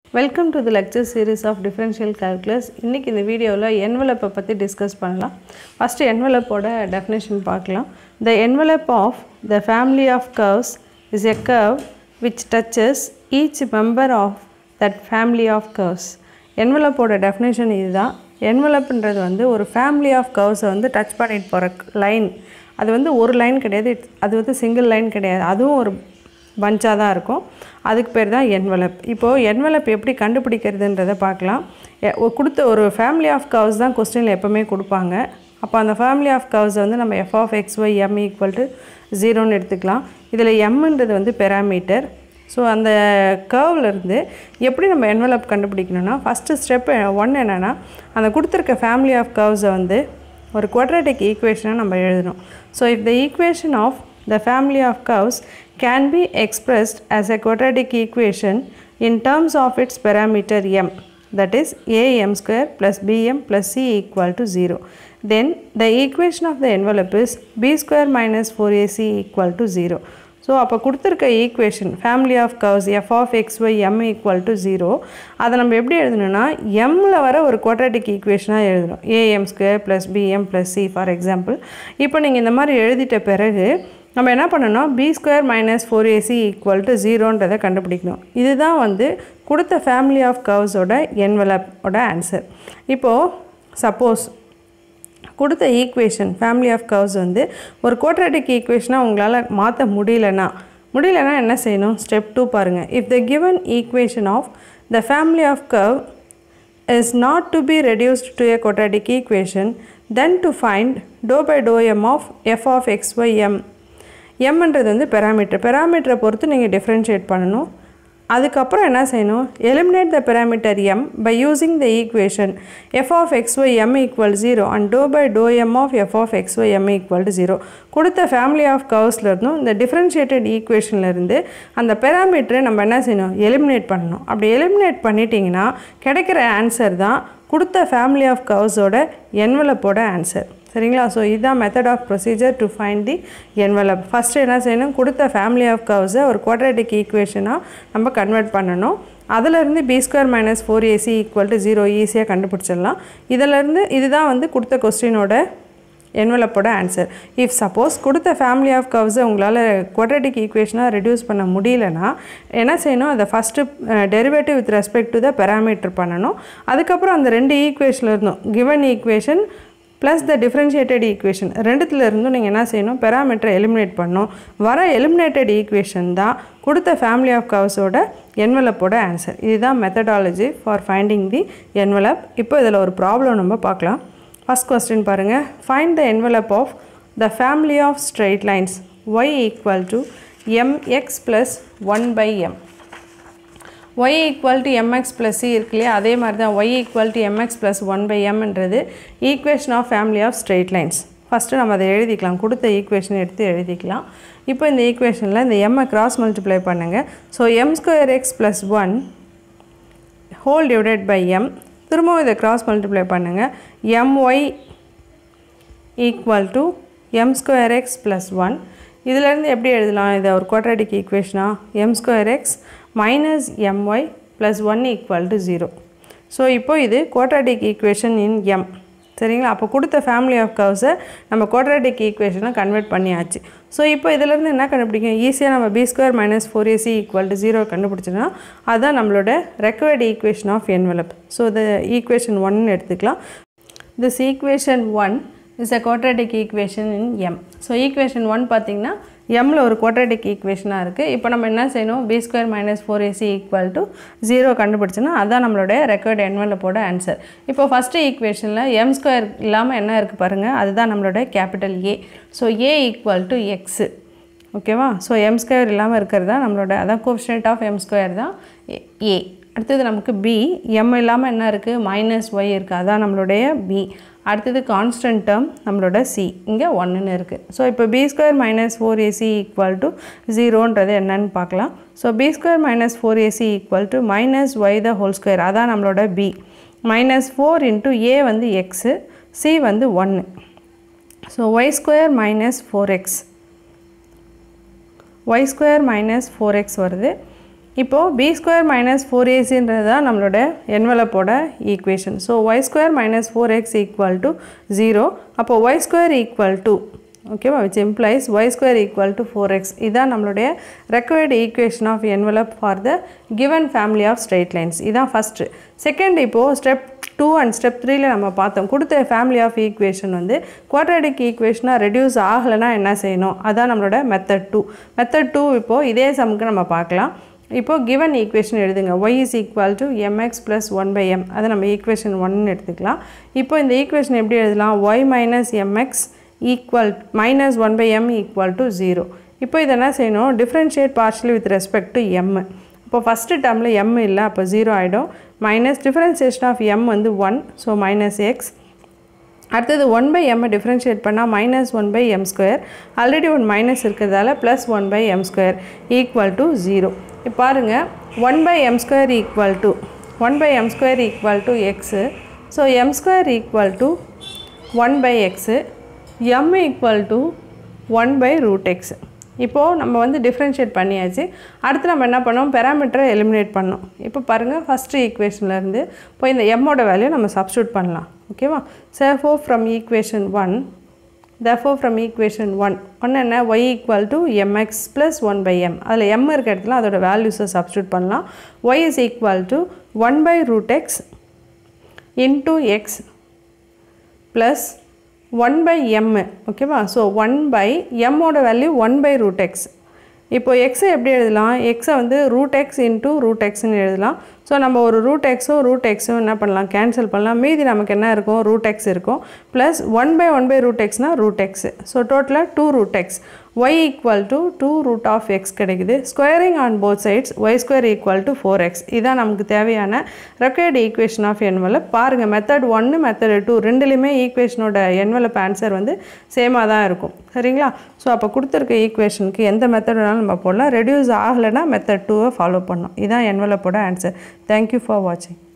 welcome to the lecture series of differential calculus இன்றைக்கி இந்த வீடியோவில் என்வலப்பை பற்றி டிஸ்கஸ் பண்ணலாம் ஃபஸ்ட்டு என்வலப்போட டெஃபினேஷன் பார்க்கலாம் the envelope of the family of curves is a curve which touches each member of that family of curves என்வலப்போட definition இதுதான் என்வலப்ன்றது வந்து ஒரு ஃபேமிலி ஆஃப் கர்வ்ஸை வந்து டச் பண்ணிட்டு போகிற லைன் அது வந்து ஒரு லைன் கிடையாது அது வந்து சிங்கிள் லைன் கிடையாது அதுவும் ஒரு பஞ்சாக தான் இருக்கும் அதுக்கு பேர் தான் என்வலப் இப்போது என்வலப் எப்படி கண்டுபிடிக்கிறதுன்றதை பார்க்கலாம் எ- ஒ- கொடுத்த ஒரு ஃபேமிலி ஆஃப் கர்வ்ஸ் தான் கொஸ்டினில் எப்போவுமே கொடுப்பாங்க அப்போ அந்த ஃபேமிலி ஆஃப் கர்வ்ஸை வந்து நம்ம F of X Y M equal to ஜீரோன்னு எடுத்துக்கலாம் இதில் எம்ன்றது வந்து பெராமீட்டர் ஸோ அந்த கர்வ்லேருந்து எப்படி நம்ம என்வலப் கண்டுபிடிக்கணும்னா ஃபஸ்ட்டு ஸ்டெப் ஒன் என்னென்னா அந்த கொடுத்துருக்க ஃபேமிலி ஆஃப் கர்வ்ஸை வந்து ஒரு quadratic ஈக்குவேஷனை நம்ம எழுதணும் so if the equation of the family of curves can be expressed as a quadratic equation in terms of its parameter m that is am square plus bm plus c equal to 0 then the equation of the envelope is b square minus 4ac equal to 0 so அப்போ கொடுத்துருக்க equation family of curves F of X Y M equal to zero அதை நம்ம எப்படி எழுதணும்னா எம்மில் வர ஒரு quadratic ஈக்குவேஷனாக எழுதணும் A M square plus B M plus C for example இப்போ நீங்கள் இந்த மாதிரி எழுதிட்ட பிறகு நம்ம என்ன பண்ணணும் B square minus four A C equal to ஜீரோன்றதை கண்டுபிடிக்கணும் இதுதான் வந்து கொடுத்த ஃபேமிலி ஆஃப் கர்வ்ஸோட என்வலப்போட ஆன்சர் இப்போது சப்போஸ் கொடுத்த ஈக்குவேஷன் ஃபேமிலி ஆஃப் கர்வ்ஸ் வந்து ஒரு குவாட்ராட்டிக் ஈக்குவேஷனாக உங்களால் மாற்ற முடியலனா முடியலனா என்ன செய்யணும் ஸ்டெப் டூ பாருங்கள் if the given equation of the family of curve is not to be reduced to a quadratic equation then to find dou by dou m of f of x y m mன்றது வந்து parameter பெராமீட்டரை பொறுத்து நீங்கள் differentiate பண்ணணும் அதுக்கப்புறம் என்ன செய்யணும் eliminate the parameter m by using the equation f of x y m equal 0 and dou by dou m of f of x y m equal to 0 கொடுத்த family of கர்வ்ஸ்லேருந்தும் இந்த differentiated ஈக்குவேஷன்லேருந்து அந்த பெராமீட்டரை நம்ம என்ன செய்யணும் எலிமினேட் பண்ணணும் அப்படி eliminate பண்ணிட்டீங்கன்னா கிடைக்கிற ஆன்சர் தான் கொடுத்த ஃபேமிலி ஆஃப் கர்வ்ஸோட என்வலப்போட ஆன்சர் சரிங்களா ஸோ இதுதான் method of procedure to find the envelope first என்ன செய்யணும் கொடுத்த ஃபேமிலி ஆஃப் கர்வ்ஸை ஒரு குவாட்ராட்டிக் ஈக்குவேஷனாக நம்ம கன்வெர்ட் பண்ணணும் அதிலிருந்து B square minus four A C equal to zero ஈஸியாக கண்டுபிடிச்சிடலாம் இதிலேருந்து இதுதான் வந்து கொடுத்த கொஸ்டினோட என்வலப்போட ஆன்சர் இஃப் சப்போஸ் கொடுத்த ஃபேமிலி ஆஃப் கர்வ்ஸை உங்களால் குவாட்ராட்டிக் ஈக்குவேஷனாக ரெடியூஸ் பண்ண முடியலனா என்ன செய்யணும் அதை first derivative with respect to the parameter பண்ணணும் அதுக்கப்புறம் அந்த ரெண்டு ஈக்குவேஷனில் இருந்தும் given equation plus the differentiated equation ரெண்டுத்துல இருந்தும் நீங்கள் என்ன செய்யணும் பெராமீட்டரை எலிமினேட் பண்ணணும் வர எலிமினேட்டட் ஈக்குவேஷன் தான் கொடுத்த ஃபேமிலி ஆஃப் கர்வ்ஸோட என்வலப்போட ஆன்சர் இதுதான் methodology for finding the envelope இப்போ இதில் ஒரு ப்ராப்ளம் நம்ம பார்க்கலாம் ஃபஸ்ட் கொஸ்டின் பாருங்கள் find the envelope of the family of straight lines Y equal to M X plus one by M Y equal to M X plus C இருக்கு இல்லையா அதே மாதிரி தான் Y equal to M X plus one by எம்ன்றது equation of family of straight lines first நம்ம அதை எழுதிக்கலாம் கொடுத்த ஈக்குவேஷன் எடுத்து எழுதிக்கலாம் இப்போ இந்த ஈக்குவேஷனில் இந்த எம்மை கிராஸ் மல்டிப்ளை பண்ணுங்கள் so M square X plus one whole divided by M திரும்பவும் இதை கிராஸ் மல்டிப்ளை பண்ணுங்கள் M Y equal to M square X plus one இதிலேருந்து எப்படி எழுதலாம் இதை ஒரு குவாட்ராட்டிக் ஈக்குவேஷனா M square X minus M Y plus one equal to zero so இப்போ இது குவாட்ராட்டிக் ஈக்குவேஷன் இன் எம் சரிங்களா அப்போ கொடுத்த ஃபேமிலி ஆஃப் கர்வ்ஸை நம்ம குவாட்ராட்டிக் ஈக்குவேஷனை கன்வெர்ட் பண்ணியாச்சு ஸோ இப்போ இதிலேருந்து என்ன கண்டுபிடிக்கும் ஈஸியாக நம்ம B square minus four A C equal to zero கண்டுபிடிச்சோன்னா அதுதான் நம்மளோட required equation of envelope so the equation ஒன்னு எடுத்துக்கலாம் this equation 1 is a quadratic equation in m so equation one பார்த்தீங்கன்னா எம்மில் ஒரு quadratic ஈக்குவேஷனாக இருக்குது இப்போ நம்ம என்ன செய்யணும் B square minus four A C equal to zero கண்டுபிடிச்சோன்னா அதான் நம்மளுடைய ரெக்கார்டு என்வலப்போட ஆன்சர் இப்போ ஃபஸ்ட்டு ஈக்குவேஷனில் எம் ஸ்கொயர் இல்லாமல் என்ன இருக்குது பாருங்கள் அதுதான் நம்மளோட capital A so A equal to X ஓகேவா ஸோ எம் ஸ்கொயர் இல்லாமல் இருக்கிறது தான் நம்மளோட அதான் கோஃபிஷியன்ட் ஆஃப் எம் ஸ்கொயர் தான் ஏ அடுத்தது நமக்கு பி எம் இல்லாமல் என்ன இருக்குது மைனஸ் ஒய் இருக்குது அதான் நம்மளுடைய பி அடுத்தது கான்ஸ்டன்ட் டேர்ம் நம்மளோட சி இங்கே ஒன்றுன்னு இருக்குது ஸோ இப்போ B square minus four A C equal to ஜீரோன்றது என்னன்னு பார்க்கலாம் so B square minus four A C equal to minus Y the whole square அதான் நம்மளோட B minus four into A வந்து எக்ஸு சி வந்து ஒன்று so Y square minus four X Y square minus four X வருது இப்போது B square minus four ஏசின்றது தான் நம்மளோட என்வலப்போட equation so Y square minus four X equal to zero அப்போ ஒய் ஸ்கொயர் ஈக்குவல் டு ஓகேவா which implies Y square equal to four X இதான் நம்மளுடைய required equation of envelope for the given family of straight lines இதான் first second இப்போது step two and step த்ரீல நம்ம பார்த்தோம் கொடுத்த ஃபேமிலி ஆஃப் ஈக்குவேஷன் வந்து குவாட்ரடிக் ஈக்குவேஷனாக ரெடியூஸ் ஆகலைன்னா என்ன செய்யணும் அதான் நம்மளோட மெத்தட் டூ மெத்தட் டூ இப்போது இதே சமுக்கு நம்ம பார்க்கலாம் இப்போது கிவன் ஈக்குவேஷன் எழுதுங்க Y is equal to M X plus one by M அதை நம்ம ஈக்குவேஷன் ஒன்னு எடுத்துக்கலாம் இப்போ இந்த ஈக்குவேஷன் எப்படி எழுதலாம் Y minus M X equal minus one by M equal to zero இப்போ இதை என்ன செய்யணும் differentiate partially with respect to M இப்போ ஃபஸ்ட்டு டேர்மில் எம் இல்லை அப்போ ஜீரோ ஆகிடும் மைனஸ் டிஃப்ரென்சியேஷன் ஆஃப் எம் வந்து ஒன் ஸோ மைனஸ் எக்ஸ் அடுத்தது ஒன் பை எம்மை டிஃப்ரென்ஷியேட் பண்ணால் minus one by M square already one minus இருக்கிறதால plus one by M square equal to zero இப்போ பாருங்கள் one by M square equal to one by M square equal to X so M square equal to one by X M equal to one by root X இப்போது நம்ம வந்து differentiate பண்ணியாச்சு அடுத்து நம்ம என்ன பண்ணோம் பெராமீட்டரை எலிமினேட் பண்ணோம் இப்போ பாருங்கள் ஃபஸ்ட்டு ஈக்குவேஷன்லேருந்து இப்போ இந்த எம்மோட வேல்யூ நம்ம சப்ஸ்டியூட் பண்ணலாம் ஓகேவா சேஃபோ from equation one therefore from equation 1 ஒன்று என்ன y equal to mx plus 1 by m அதில் m இருக்க இடத்துல அதோட வேல்யூஸை சப்ஸ்டியூட் பண்ணலாம் y is equal to 1 by root x into x plus 1 by m ஓகேவா ஸோ ஒன் பை எம்மோட value one by root X இப்போ எக்ஸை எப்படி எழுதலாம் எக்ஸை வந்து ரூட் எக்ஸ் இன்ட்டு ரூட் எக்ஸ்னு எழுதலாம் ஸோ நம்ம ஒரு ரூட் எக்ஸும் ரூட் எக்ஸும் என்ன பண்ணலாம் கேன்சல் பண்ணலாம் மீதி நமக்கு என்ன இருக்கும் ரூட் எக்ஸ் இருக்கும் plus one by one by root எக்ஸ்னால் ரூட் எக்ஸ் ஸோ டோட்டலாக two root X Y equal to two root of X கிடைக்குது squaring on both sides Y square equal to four X இதான் நமக்கு தேவையான required equation of envelope பாருங்கள் method ஒன்று method two ரெண்டுலேயுமே ஈக்குவேஷனோட என்வலப் ஆன்சர் வந்து சேமாக தான் இருக்கும் சரிங்களா ஸோ அப்போ கொடுத்துருக்க ஈக்குவேஷனுக்கு எந்த மெத்தட் வேணாலும் நம்ம போடலாம் ரெடியூஸ் ஆகலைன்னா மெத்தட் டூவை ஃபாலோ பண்ணணும் இதான் என்வலப்போட ஆன்சர் தேங்க்யூ ஃபார் வாட்சிங்